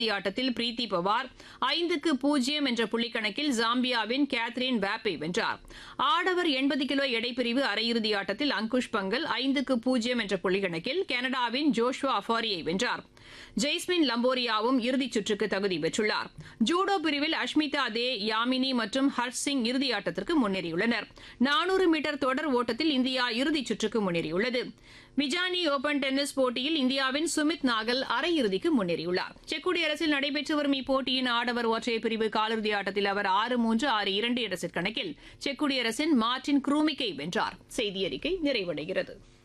ஆட்டத்தில் பிரீத்தி பவார் ஐந்துக்கு பூஜ்ஜியம் என்ற புள்ளிக்கணக்கில் ஜாம்பியாவின் கேத்ரின் வேப்பை வென்றார் ஆடவர் எண்பது கிலோ எடைப்பிரிவு அரையிறுதி ஆட்டத்தில் அங்குஷ் பங்கல் ஐந்துக்கு பூஜ்ஜியம் என்ற புள்ளிக்கணக்கில் கனடாவின் ஜோஷ்வா அஃபாரியை வென்றார் ஜெய்ஸ்மின் லம்போரியாவும் இறுதிச் சுற்றுக்கு தகுதி பெற்றுள்ளார் ஜூடோ பிரிவில் அஷ்மிதா தே யாமினி மற்றும் ஹர்ஷ் சிங் இறுதி ஆட்டத்திற்கு முன்னேறியுள்ளனர் நானூறு மீட்டர் தொடர் ஓட்டத்தில் இந்தியா இறுதிச் சுற்றுக்கு முன்னேறியுள்ளது விஜானி ஓபன் டென்னிஸ் போட்டியில் இந்தியாவின் சுமித் நாகல் அரையிறுதிக்கு முன்னேறியுள்ளார் செக் குடியரசில் நடைபெற்று வரும் இப்போட்டியின் ஆடவர் ஒற்றையர் பிரிவு காலிறுதி ஆட்டத்தில் அவர் ஆறு மூன்று ஆறு இரண்டு என்ற செட் கணக்கில் செக் குடியரசின் மார்டின் குரூமிக்கை வென்றார் செய்தி அறிக்கை நிறைவடைகிறது